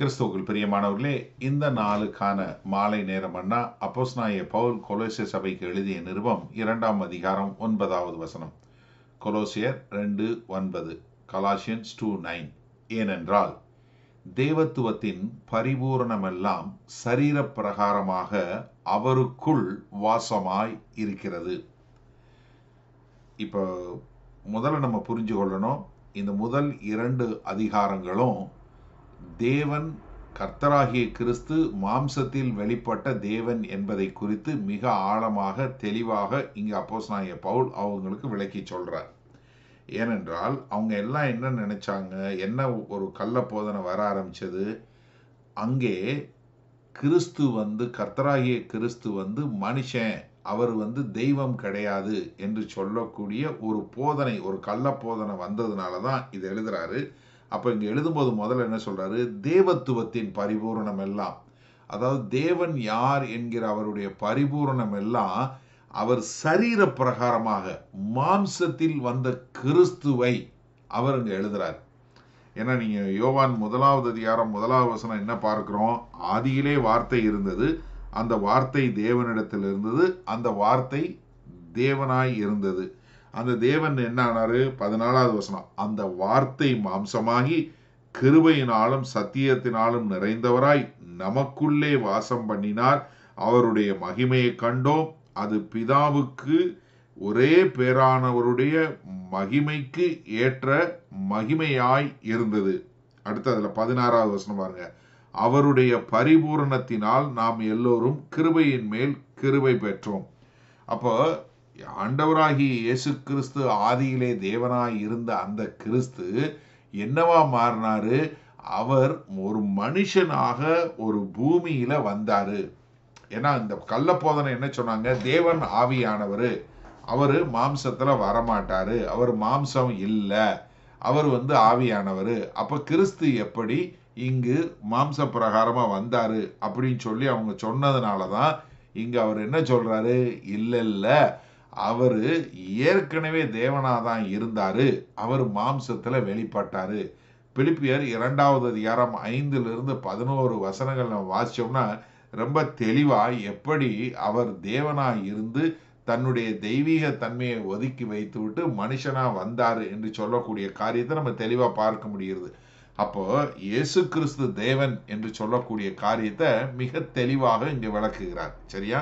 கிறிஸ்துவுக்குள் பிரியமானவர்களே இந்த நாளுக்கான மாலை நேரம் அண்ணா அப்போஸ்நாய பவுல் கொலோசிய சபைக்கு எழுதிய நிருபம் இரண்டாம் அதிகாரம் ஒன்பதாவது வசனம் கொலோசியர் ரெண்டு ஒன்பது கலாசியன்ஸ் டூ நைன் ஏனென்றால் தேவத்துவத்தின் பரிபூரணமெல்லாம் சரீர பிரகாரமாக அவருக்குள் வாசமாய் இருக்கிறது இப்போ முதல்ல நம்ம புரிஞ்சு கொள்ளணும் இந்த முதல் இரண்டு அதிகாரங்களும் தேவன் கர்த்தராகிய கிறிஸ்து மாம்சத்தில் வெளிப்பட்ட தேவன் என்பதை குறித்து மிக ஆழமாக தெளிவாக இங்கே அப்போஸ்நாய பவுல் அவங்களுக்கு விளக்கி சொல்றார் ஏனென்றால் அவங்க எல்லாம் என்ன நினைச்சாங்க என்ன ஒரு கள்ள போதனை வர ஆரம்பிச்சது அங்கே கிறிஸ்து வந்து கர்த்தராகிய கிறிஸ்து வந்து மனுஷன் அவர் வந்து தெய்வம் கிடையாது என்று சொல்லக்கூடிய ஒரு போதனை ஒரு கள்ள போதனை வந்ததுனால தான் இது எழுதுறாரு அப்போ இங்கே எழுதும்போது முதல்ல என்ன சொல்றாரு தேவத்துவத்தின் பரிபூரணம் எல்லாம் அதாவது தேவன் யார் என்கிற அவருடைய பரிபூரணம் எல்லாம் அவர் சரீர பிரகாரமாக மாம்சத்தில் வந்த கிறிஸ்துவை அவர் இங்கே எழுதுறார் ஏன்னா நீங்க யோவான் முதலாவது அதிகாரம் முதலாவது வசனம் என்ன பார்க்கிறோம் ஆதியிலே வார்த்தை இருந்தது அந்த வார்த்தை தேவனிடத்தில் இருந்தது அந்த வார்த்தை தேவனாய் இருந்தது அந்த தேவன் என்ன ஆனாரு பதினாலாவது வசனம் அந்த வார்த்தை மாம்சமாகி கிருபையினாலும் சத்தியத்தினாலும் நிறைந்தவராய் நமக்குள்ளே வாசம் பண்ணினார் அவருடைய மகிமையை கண்டோம் அது பிதாவுக்கு ஒரே பேரானவருடைய மகிமைக்கு ஏற்ற மகிமையாய் இருந்தது அடுத்து அதுல பதினாறாவது வசனம் பாருங்க அவருடைய பரிபூரணத்தினால் நாம் எல்லோரும் கிருபையின் மேல் கிருபை பெற்றோம் அப்போ ஆண்டவராகி இயேசு கிறிஸ்து ஆதியிலே தேவனாய் இருந்த அந்த கிறிஸ்து என்னவா மாறினாரு அவர் ஒரு மனுஷனாக ஒரு பூமியில வந்தாரு ஏன்னா இந்த கள்ளப்போதனை என்ன சொன்னாங்க தேவன் ஆவியானவர் அவர் மாம்சத்துல வரமாட்டாரு அவர் மாம்சம் இல்லை அவர் வந்து ஆவியானவர் அப்ப கிறிஸ்து எப்படி இங்கு மாம்ச பிரகாரமா வந்தாரு அப்படின்னு சொல்லி அவங்க சொன்னதுனால தான் இங்க அவர் என்ன சொல்றாரு இல்ல இல்ல அவரு ஏற்கனவே தேவனா தான் இருந்தாரு அவர் மாம்சத்துல வெளிப்பட்டாரு பிலிப்பியர் இரண்டாவது அதிகாரம் ஐந்துல இருந்து பதினோரு வசனங்கள் நம்ம வாசிச்சோம்னா ரொம்ப தெளிவா எப்படி அவர் தேவனாய் இருந்து தன்னுடைய தெய்வீக தன்மையை ஒதுக்கி வைத்து விட்டு மனுஷனா வந்தாரு என்று சொல்லக்கூடிய காரியத்தை நம்ம தெளிவா பார்க்க முடிகிறது அப்போ இயேசு கிறிஸ்து தேவன் என்று சொல்லக்கூடிய காரியத்தை மிக தெளிவாக இங்க விளக்குகிறார் சரியா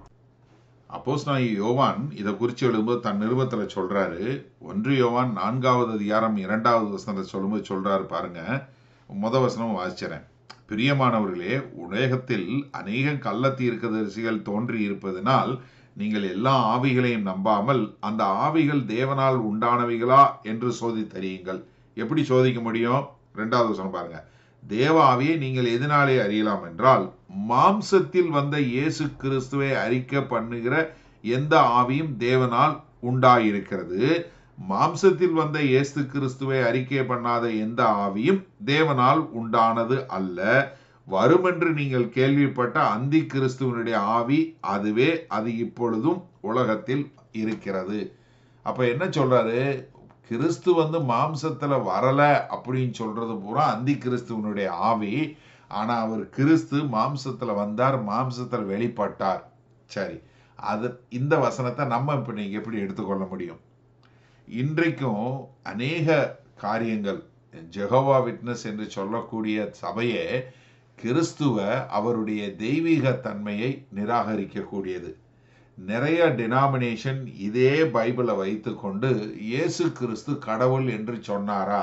அப்போஸ் நான் யோவான் இதை குறித்து எழுதும்போது தன் நிருபத்துல சொல்றாரு ஒன்று யோவான் நான்காவது அதிகாரம் இரண்டாவது வசனத்தை சொல்லும்போது சொல்றாரு பாருங்க முத வசனம் வாசிச்சிறேன் பிரியமானவர்களே உலகத்தில் அநேக கள்ள தீர்க்கதரிசிகள் தோன்றி இருப்பதனால் நீங்கள் எல்லா ஆவிகளையும் நம்பாமல் அந்த ஆவிகள் தேவனால் உண்டானவைகளா என்று சோதித்தறியுங்கள் எப்படி சோதிக்க முடியும் ரெண்டாவது வசனம் பாருங்க தேவ ஆவியை நீங்கள் எதனாலே அறியலாம் என்றால் மாம்சத்தில் வந்த இயேசு கிறிஸ்துவை அறிக்கை பண்ணுகிற எந்த ஆவியும் தேவனால் உண்டாயிருக்கிறது மாம்சத்தில் வந்த இயேசு கிறிஸ்துவை அறிக்கை பண்ணாத எந்த ஆவியும் தேவனால் உண்டானது அல்ல வருமென்று நீங்கள் கேள்விப்பட்ட அந்தி கிறிஸ்துவனுடைய ஆவி அதுவே அது இப்பொழுதும் உலகத்தில் இருக்கிறது அப்ப என்ன சொல்றாரு கிறிஸ்து வந்து மாம்சத்துல வரல அப்படின்னு சொல்றது பூரா அந்தி கிறிஸ்துவனுடைய ஆவி ஆனா அவர் கிறிஸ்து மாம்சத்துல வந்தார் மாம்சத்துல வெளிப்பட்டார் சரி அது இந்த வசனத்தை நம்ம இப்ப நீங்க எப்படி எடுத்துக்கொள்ள முடியும் இன்றைக்கும் அநேக காரியங்கள் ஜெகோவா விட்னஸ் என்று சொல்லக்கூடிய சபையே கிறிஸ்துவ அவருடைய தெய்வீக தன்மையை நிராகரிக்கக்கூடியது நிறைய டினாமினேஷன் இதே பைபிளை வைத்துக்கொண்டு இயேசு கிறிஸ்து கடவுள் என்று சொன்னாரா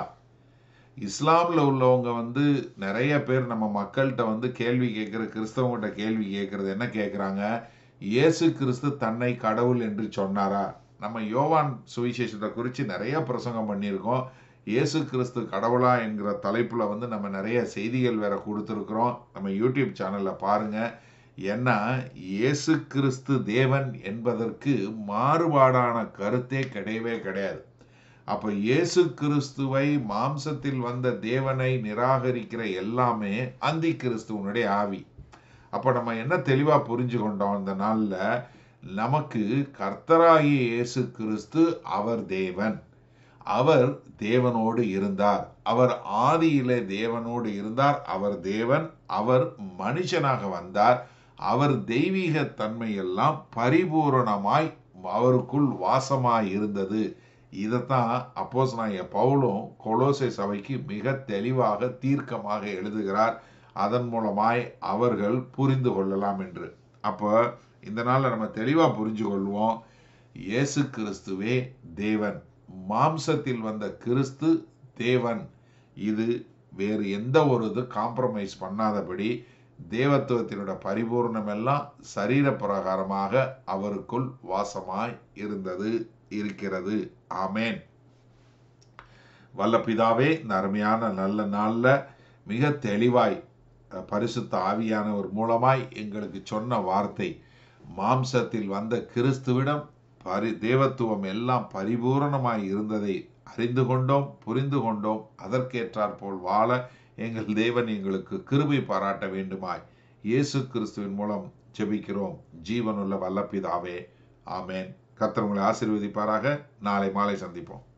இஸ்லாம்ல உள்ளவங்க வந்து நிறைய பேர் நம்ம மக்கள்கிட்ட வந்து கேள்வி கேட்கிற கிறிஸ்தவங்கிட்ட கேள்வி கேட்கறது என்ன கேட்குறாங்க இயேசு கிறிஸ்து தன்னை கடவுள் என்று சொன்னாரா நம்ம யோவான் சுவிசேஷத்தை குறித்து நிறைய பிரசங்கம் பண்ணியிருக்கோம் இயேசு கிறிஸ்து கடவுளா என்கிற தலைப்புல வந்து நம்ம நிறைய செய்திகள் வேற கொடுத்துருக்குறோம் நம்ம யூடியூப் சேனல்ல பாருங்க ஏன்னா இயேசு கிறிஸ்து தேவன் என்பதற்கு மாறுபாடான கருத்தே கிடையவே கிடையாது அப்ப இயேசு கிறிஸ்துவை மாம்சத்தில் வந்த தேவனை நிராகரிக்கிற எல்லாமே அந்தி கிறிஸ்துவனுடைய ஆவி அப்ப நம்ம என்ன தெளிவா புரிஞ்சு கொண்டோம் இந்த நாள்ல நமக்கு கர்த்தராகிய இயேசு கிறிஸ்து அவர் தேவன் அவர் தேவனோடு இருந்தார் அவர் ஆதியிலே தேவனோடு இருந்தார் அவர் தேவன் அவர் மனுஷனாக வந்தார் அவர் தெய்வீக தன்மையெல்லாம் பரிபூரணமாய் அவருக்குள் வாசமாய் இருந்தது இதைத்தான் அப்போஸ் நான் பவுலும் கொலோசை சபைக்கு மிக தெளிவாக தீர்க்கமாக எழுதுகிறார் அதன் மூலமாய் அவர்கள் புரிந்து கொள்ளலாம் என்று அப்போ இந்த நாளில் நம்ம தெளிவாக புரிஞ்சு கொள்வோம் இயேசு கிறிஸ்துவே தேவன் மாம்சத்தில் வந்த கிறிஸ்து தேவன் இது வேறு எந்த ஒரு இது காம்ப்ரமைஸ் பண்ணாதபடி தேவத்துவத்தினோட பரிபூர்ணம் எல்லாம் சரீர பிரகாரமாக அவருக்குள் வாசமாய் இருந்தது இருக்கிறது ஆமேன் வல்ல பிதாவே இந்த அருமையான நல்ல நாளில் மிக தெளிவாய் பரிசுத்த ஆவியானவர் மூலமாய் எங்களுக்கு சொன்ன வார்த்தை மாம்சத்தில் வந்த கிறிஸ்துவிடம் பரி தேவத்துவம் எல்லாம் பரிபூரணமாய் இருந்ததை அறிந்து கொண்டோம் புரிந்து கொண்டோம் அதற்கேற்றாற் போல் வாழ எங்கள் தேவன் எங்களுக்கு கிருபை பாராட்ட வேண்டுமாய் இயேசு கிறிஸ்துவின் மூலம் ஜெபிக்கிறோம் ஜீவனுள்ள வல்லப்பிதாவே ஆமேன் கர்த்தர் உங்களை ஆசீர்வதிப்பாராக நாளை மாலை சந்திப்போம்